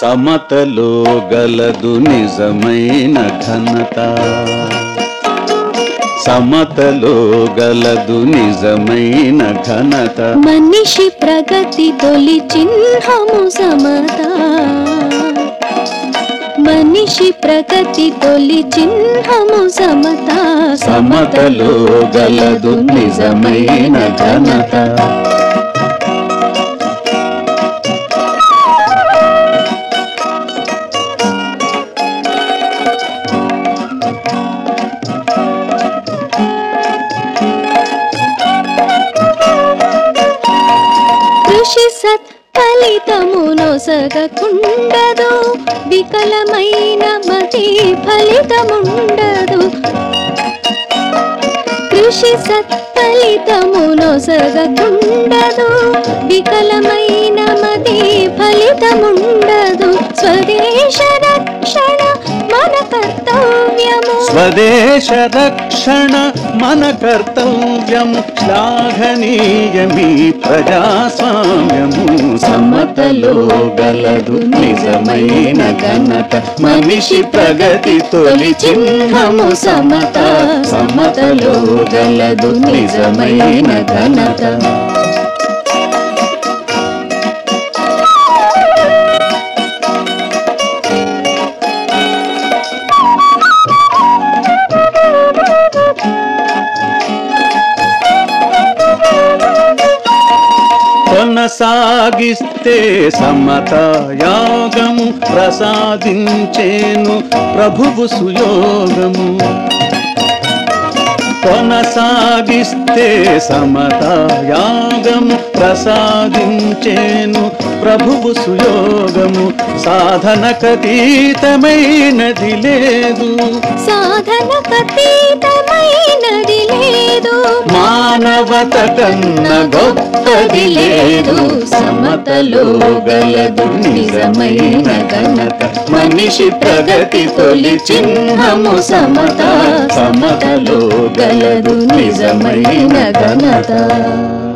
సమతలో గలదు నిజమైన ఘనత సమతలో గలదు నిజమైన ఘనత మనిషి ప్రగతి తొలి చిహ్నము సమత మనిషి ప్రగతి తొలి చిహ్నము సమత సమతలో గలదు నిజమైన ఘనత కృషి సత్ ఫలితమునొసగకుండదు వికలమైన మతి ఫలితముండదు కృషి సత్ ఫలితమునొసగకుండదు వికలమైన మతి ఫలితముండదు స్వదేశ రక్షణ మన కర్తవ్యము స్వదేశ రక్షణ మన కర్తవ్యము శ్లాఘనీయమీ ప్రజాస్వామ్యము సమతలో గలదు నిజమైన ఘనత మనిషి ప్రగతి తొలి చిహ్నము సమత సమతలో గలదు నిజమైన ఘనత కొనసాగిస్తే సమత యాగము ప్రసాదించేను ప్రభువు సుయోగము కొనసాగిస్తే సమత యాగము ప్రసాదించేను ప్రభువు సుయోగము సాధనకతీతమైనది లేదు సాధన కతీతమైనది లేదు మానవత కన్న గొప్పది లేదు సమతలో గలదు నిజమైన ఘనత మనిషి ప్రగతి తొలి చిహ్నము సమత సమతలో గలదు నిజమైన ఘనత